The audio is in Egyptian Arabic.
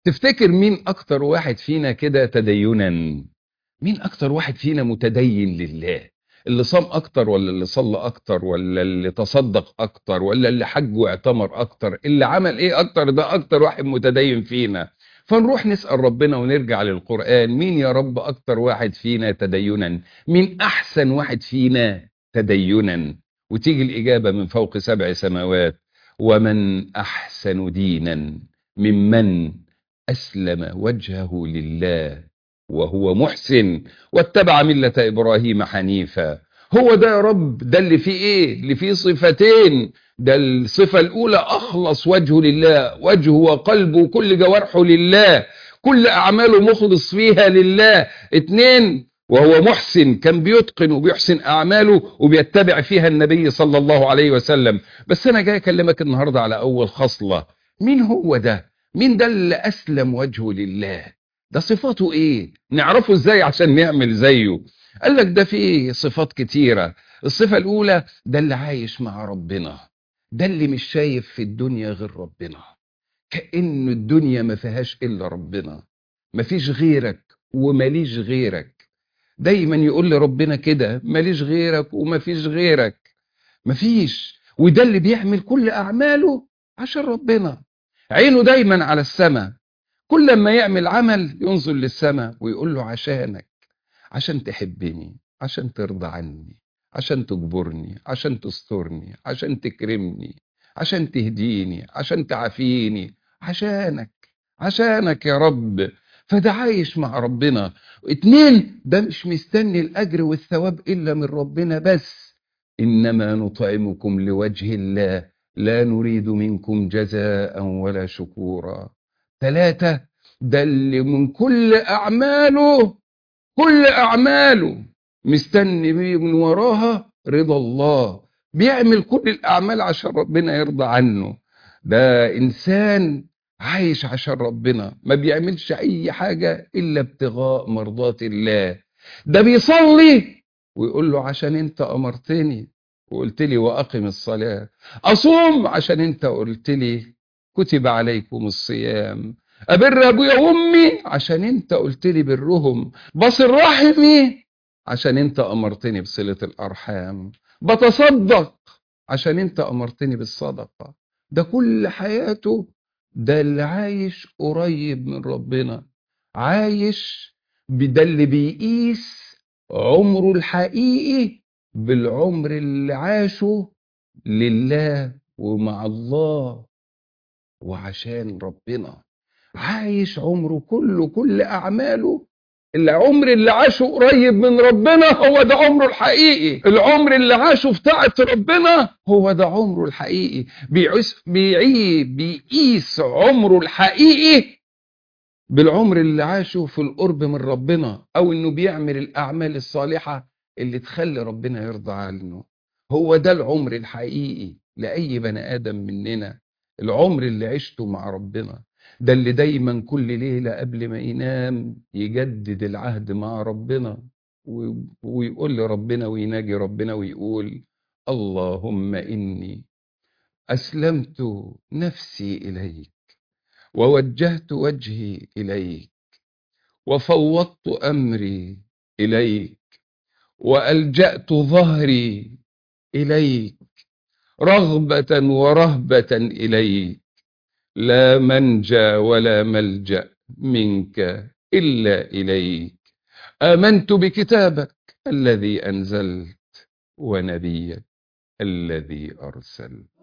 تفتكر مين اكتر واحد فينا كده تدينا مين اكتر واحد فينا متدين لله اللي صام اكتر ولا اللي صلى اكتر ولا اللي تصدق اكتر ولا اللي حج واعتمر اكتر اللي عمل ايه اكتر ده اكتر واحد متدين فينا فنروح نسأل ربنا ونرجع للقرآن مين يا رب اكتر واحد فينا تدينا مين احسن واحد فينا تدينا وتيجي الاجابة من فوق سبع سماوات ومن احسن دينا ممن اسلم وجهه لله وهو محسن واتبع ملة إبراهيم حنيفا هو ده يا رب ده اللي فيه ايه اللي فيه صفتين ده الصفة الأولى أخلص وجهه لله وجهه وقلبه وكل جوارحه لله كل أعماله مخلص فيها لله اتنين وهو محسن كان بيتقن وبيحسن أعماله وبيتبع فيها النبي صلى الله عليه وسلم بس أنا جاي أكلمك النهاردة على أول خصلة مين هو ده مين ده اللي أسلم وجهه لله ده صفاته ايه نعرفه ازاي عشان نعمل زيه قال لك ده فيه صفات كتيرة الصفة الاولى ده اللي عايش مع ربنا ده اللي مش شايف في الدنيا غير ربنا كأن الدنيا ما فيهاش الا ربنا مفيش غيرك وماليش غيرك دايما يقول لربنا كده ماليش غيرك ومفيش غيرك مفيش وده اللي بيعمل كل اعماله عشان ربنا عينه دايما على السماء كل ما يعمل عمل ينظر للسماء ويقول له عشانك عشان تحبني عشان ترضى عني عشان تجبرني عشان تسترني عشان تكرمني عشان تهديني عشان تعافيني عشانك عشانك يا رب فده عايش مع ربنا اتنين ده مش مستني الأجر والثواب إلا من ربنا بس إنما نطعمكم لوجه الله لا نريد منكم جزاء ولا شكورا ثلاثة ده اللي من كل أعماله كل أعماله مستني من وراها رضا الله بيعمل كل الأعمال عشان ربنا يرضى عنه ده إنسان عايش عشان ربنا ما بيعملش أي حاجة إلا ابتغاء مرضات الله ده بيصلي ويقول له عشان أنت أمرتني وقلت لي وأقم الصلاة أصوم عشان أنت قلت لي كتب عليكم الصيام أبر أبويا وأمي عشان أنت قلت لي برهم بصل رحمي عشان أنت أمرتني بصلة الأرحام بتصدق عشان أنت أمرتني بالصدقة ده كل حياته ده اللي عايش قريب من ربنا عايش ده اللي بيقيس عمره الحقيقي بالعمر اللي عاشه لله ومع الله وعشان ربنا عايش عمره كله كل أعماله العمر اللي عاشه قريب من ربنا هو ده عمره الحقيقي العمر اللي عاشه في طاعة ربنا هو ده عمره الحقيقي بيعيس بيعي بيقيس عمره الحقيقي بالعمر اللي عاشه في القرب من ربنا أو إنه بيعمل الأعمال الصالحة اللي تخلي ربنا يرضى عنه هو ده العمر الحقيقي لأي بني آدم مننا العمر اللي عشته مع ربنا ده اللي دايما كل ليلة قبل ما ينام يجدد العهد مع ربنا ويقول لربنا ويناجي ربنا ويقول اللهم إني أسلمت نفسي إليك ووجهت وجهي إليك وفوضت أمري إليك وألجأت ظهري إليك رغبة ورهبة إليك لا منجى ولا ملجأ منك إلا إليك آمنت بكتابك الذي أنزلت ونبيك الذي أرسلت